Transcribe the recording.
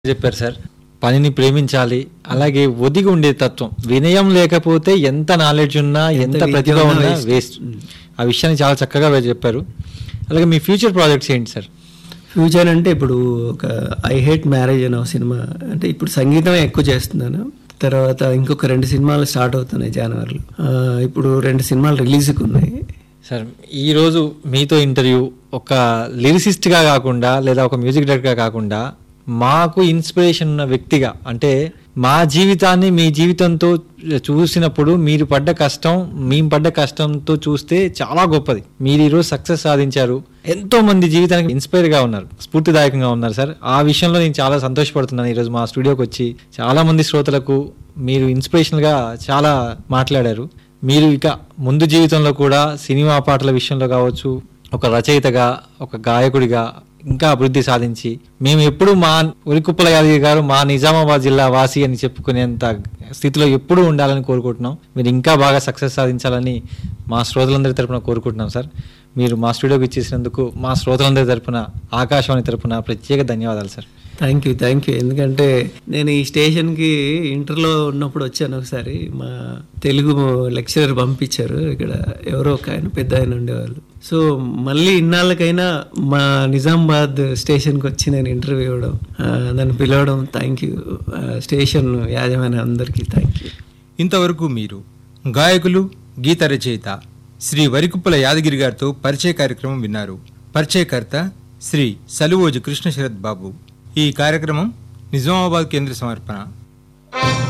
చెప్పారు సార్ పనిని ప్రేమించాలి అలాగే ఒదిగి ఉండే తత్వం వినయం లేకపోతే ఎంత నాలెడ్జ్ ఉన్నా ఎంత విద్య ప్రతిభ ఉన్నా ఉన్నా waste. వేస్ట్ ఆ విషయాన్ని చాలా చక్కగా మీరు చెప్పారు అలాగే మీ ఫ్యూచర్ ప్రాజెక్ట్స్ ఏంటి సార్ ఫ్యూచర్ అంటే ఇప్పుడు ఒక ఐ హేట్ మ్యారేజ్ అనే ఒక సినిమా అంటే ఇప్పుడు సంగీతం ఎక్కువ చేస్తున్నాను తర్వాత ఇంకొక రెండు సినిమాలు స్టార్ట్ అవుతున్నాయి జనవరిలో ఆ, ఇప్పుడు రెండు సినిమాలు రిలీజ్కి ఉన్నాయి సార్ ఈరోజు మీతో ఇంటర్వ్యూ ఒక లిరిసిస్ట్గా కాకుండా లేదా ఒక మ్యూజిక్ డైరెక్టర్గా కాకుండా మాకు ఇన్స్పిరేషన్ ఉన్న వ్యక్తిగా అంటే మా జీవితాన్ని మీ జీవితంతో చూసినప్పుడు మీరు పడ్డ కష్టం మేము పడ్డ కష్టంతో చూస్తే చాలా గొప్పది మీరు ఈరోజు సక్సెస్ సాధించారు ఎంతో మంది జీవితానికి ఇన్స్పైర్ గా ఉన్నారు స్ఫూర్తిదాయకంగా ఉన్నారు సార్ ఆ విషయంలో నేను చాలా సంతోషపడుతున్నాను ఈరోజు మా స్టూడియోకి వచ్చి చాలా మంది శ్రోతలకు మీరు ఇన్స్పిరేషనల్ గా చాలా మాట్లాడారు మీరు ఇక ముందు జీవితంలో కూడా సినిమా పాటల విషయంలో కావచ్చు ఒక రచయితగా ఒక గాయకుడిగా ఇంకా అభివృద్ధి సాధించి మేము ఎప్పుడు మా ఉరికుప్పల యాదగిరి గారు మా నిజామాబాద్ జిల్లా వాసి అని చెప్పుకునేంత స్థితిలో ఎప్పుడూ ఉండాలని కోరుకుంటున్నాం మీరు ఇంకా బాగా సక్సెస్ సాధించాలని మా శ్రోతలందరి తరపున కోరుకుంటున్నాం సార్ మీరు మా స్టూడియోకి ఇచ్చేసినందుకు మా శ్రోతలందరి తరపున ఆకాశవాణి తరపున ప్రత్యేక ధన్యవాదాలు sir thank you thank you ఎందుకంటే నేను ఈ స్టేషన్కి ఇంటర్లో ఉన్నప్పుడు వచ్చాను ఒకసారి మా తెలుగు లెక్చరర్ పంపించారు ఇక్కడ ఎవరో ఒక ఆయన పెద్ద ఆయన ఉండేవాళ్ళు సో మళ్ళీ ఇన్నాళ్ళకైనా మా నిజామాబాద్ స్టేషన్కి వచ్చి నేను ఇంటర్వ్యూ ఇవ్వడం ఆ, నన్ను పిలవడం థ్యాంక్ యూ స్టేషన్ యాజమాన్య అందరికీ థ్యాంక్ యూ ఇంతవరకు మీరు గాయకులు గీత రచయిత శ్రీ వరికుప్పల యాదగిరి గారితో పరిచయ కార్యక్రమం విన్నారు పరిచయకర్త శ్రీ సలువోజు కృష్ణ శరత్ బాబు ఈ కార్యక్రమం నిజామాబాద్ కేంద్ర సమర్పణ